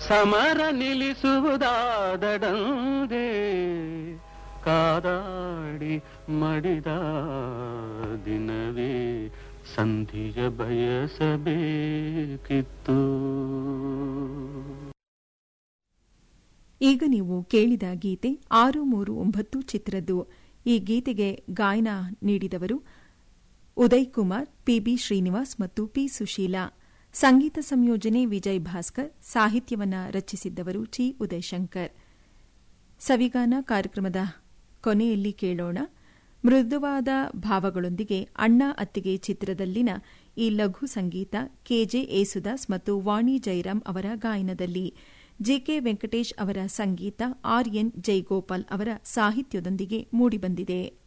ಸಮರ ನಿಲ್ಲಿಸುವುದಾದಡಂದೆ ಕಾದಾಡಿ ಮಡಿದ ದಿನವೇ ಸಂಧಿಯ ಬಯಸಬೇಕಿತ್ತು ಈಗ ನೀವು ಕೇಳಿದ ಗೀತೆ ಆರು ಮೂರು ಒಂಬತ್ತು ಚಿತ್ರದ್ದು ಈ ಗೀತೆಗೆ ಗಾಯನ ನೀಡಿದವರು ಉದಯ್ ಕುಮಾರ್ ಪಿಬಿ ಶ್ರೀನಿವಾಸ್ ಮತ್ತು ಪಿ ಸುಶೀಲಾ ಸಂಗೀತ ಸಂಯೋಜನೆ ವಿಜಯ್ ಭಾಸ್ಕರ್ ಸಾಹಿತ್ಯವನ್ನ ರಚಿಸಿದ್ದವರು ಚಿ ಉದಯಶಂಕರ್ ಸವಿಗಾನ ಕಾರ್ಯಕ್ರಮದ ಕೊನೆಯಲ್ಲಿ ಕೇಳೋಣ ಮೃದುವಾದ ಭಾವಗಳೊಂದಿಗೆ ಅಣ್ಣ ಅತ್ತಿಗೆ ಚಿತ್ರದಲ್ಲಿನ ಈ ಲಘು ಸಂಗೀತ ಕೆಜೆ ಏಸುದಾಸ್ ಮತ್ತು ವಾಣಿ ಜೈರಾಮ್ ಅವರ ಗಾಯನದಲ್ಲಿ ಜೆಕೆ ವೆಂಕಟೇಶ್ ಅವರ ಸಂಗೀತ ಆರ್ ಎನ್ ಜೈಗೋಪಾಲ್ ಅವರ ಸಾಹಿತ್ಯದೊಂದಿಗೆ ಮೂಡಿಬಂದಿದೆ